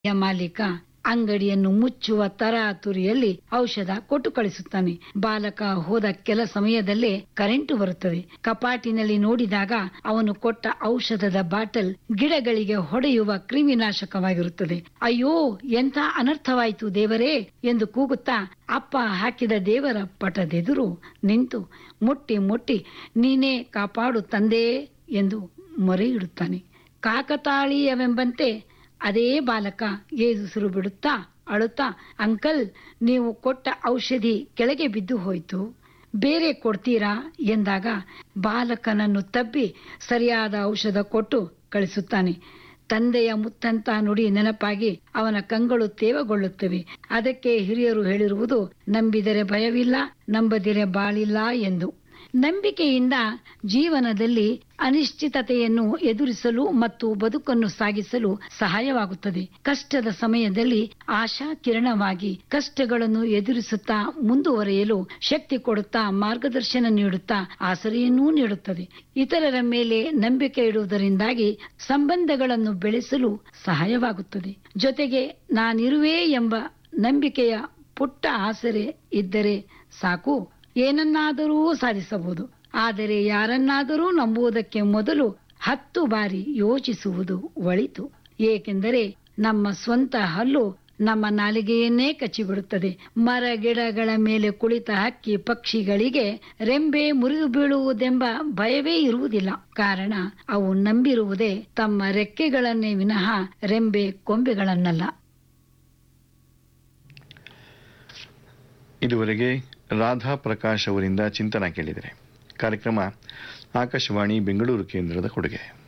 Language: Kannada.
ಯ ಮಾಲೀಕ ಅಂಗಡಿಯನ್ನು ಮುಚ್ಚುವ ತರಾತುರಿಯಲ್ಲಿ ಔಷಧ ಕೊಟ್ಟು ಕಳಿಸುತ್ತಾನೆ ಬಾಲಕ ಹೋದ ಕೆಲ ಸಮಯದಲ್ಲೇ ಕರೆಂಟು ಬರುತ್ತದೆ ಕಪಾಟಿನಲ್ಲಿ ನೋಡಿದಾಗ ಅವನು ಕೊಟ್ಟ ಔಷಧದ ಬಾಟಲ್ ಗಿಡಗಳಿಗೆ ಹೊಡೆಯುವ ಕ್ರಿಮಿನಾಶಕವಾಗಿರುತ್ತದೆ ಅಯ್ಯೋ ಎಂಥ ಅನರ್ಥವಾಯಿತು ದೇವರೇ ಎಂದು ಕೂಗುತ್ತಾ ಅಪ್ಪ ಹಾಕಿದ ದೇವರ ಪಟದೆದುರು ನಿಂತು ಮುಟ್ಟಿ ಮುಟ್ಟಿ ನೀನೇ ಕಾಪಾಡು ತಂದೆ ಎಂದು ಮೊರೆ ಇಡುತ್ತಾನೆ ಕಾಕತಾಳೀಯವೆಂಬಂತೆ ಅದೇ ಬಾಲಕ ಏಸುಸಿರು ಬಿಡುತ್ತಾ ಅಳುತ್ತಾ ಅಂಕಲ್ ನೀವು ಕೊಟ್ಟ ಔಷಧಿ ಕೆಳಗೆ ಬಿದ್ದು ಹೋಯಿತು ಬೇರೆ ಕೊಡ್ತೀರಾ ಎಂದಾಗ ಬಾಲಕನನ್ನು ತಬ್ಬಿ ಸರಿಯಾದ ಔಷಧ ಕೊಟ್ಟು ಕಳಿಸುತ್ತಾನೆ ತಂದೆಯ ಮುತ್ತಂತ ನುಡಿ ನೆನಪಾಗಿ ಅವನ ಕಂಗಳು ತೇವಗೊಳ್ಳುತ್ತವೆ ಅದಕ್ಕೆ ಹಿರಿಯರು ಹೇಳಿರುವುದು ನಂಬಿದರೆ ಭಯವಿಲ್ಲ ನಂಬದಿರೆ ಬಾಳಿಲ್ಲ ಎಂದು ನಂಬಿಕೆಯಿಂದ ಜೀವನದಲ್ಲಿ ಅನಿಶ್ಚಿತತೆಯನ್ನು ಎದುರಿಸಲು ಮತ್ತು ಬದುಕನ್ನು ಸಾಗಿಸಲು ಸಹಾಯವಾಗುತ್ತದೆ ಕಷ್ಟದ ಸಮಯದಲ್ಲಿ ಆಶಾ ಕಿರಣವಾಗಿ ಕಷ್ಟಗಳನ್ನು ಎದುರಿಸುತ್ತಾ ಮುಂದುವರಿಯಲು ಶಕ್ತಿ ಕೊಡುತ್ತಾ ಮಾರ್ಗದರ್ಶನ ನೀಡುತ್ತಾ ಆಸರೆಯನ್ನೂ ನೀಡುತ್ತದೆ ಇತರರ ಮೇಲೆ ನಂಬಿಕೆ ಇಡುವುದರಿಂದಾಗಿ ಸಂಬಂಧಗಳನ್ನು ಬೆಳೆಸಲು ಸಹಾಯವಾಗುತ್ತದೆ ಜೊತೆಗೆ ನಾನಿರುವೆ ಎಂಬ ನಂಬಿಕೆಯ ಪುಟ್ಟ ಆಸರೆ ಇದ್ದರೆ ಸಾಕು ಏನನ್ನಾದರೂ ಸಾಧಿಸಬಹುದು ಆದರೆ ಯಾರನ್ನಾದರೂ ನಂಬುವುದಕ್ಕೆ ಮೊದಲು ಹತ್ತು ಬಾರಿ ಯೋಚಿಸುವುದು ಒಳಿತು ಏಕೆಂದರೆ ನಮ್ಮ ಸ್ವಂತ ಹಲ್ಲು ನಮ್ಮ ನಾಲಿಗೆಯನ್ನೇ ಕಚ್ಚಿಬಿಡುತ್ತದೆ ಮರ ಗಿಡಗಳ ಮೇಲೆ ಕುಳಿತ ಹಕ್ಕಿ ಪಕ್ಷಿಗಳಿಗೆ ರೆಂಬೆ ಮುರಿದು ಬೀಳುವುದೆಂಬ ಭಯವೇ ಇರುವುದಿಲ್ಲ ಕಾರಣ ಅವು ನಂಬಿರುವುದೇ ತಮ್ಮ ರೆಕ್ಕೆಗಳನ್ನೇ ವಿನಃ ರೆಂಬೆ ಕೊಂಬೆಗಳನ್ನಲ್ಲ ಇದುವರೆಗೆ ರಾಧಾ ಪ್ರಕಾಶ್ ಅವರಿಂದ ಚಿಂತನ ಕೇಳಿದರೆ ಕಾರ್ಯಕ್ರಮ ಆಕಾಶವಾಣಿ ಬೆಂಗಳೂರು ಕೇಂದ್ರದ ಕೊಡುಗೆ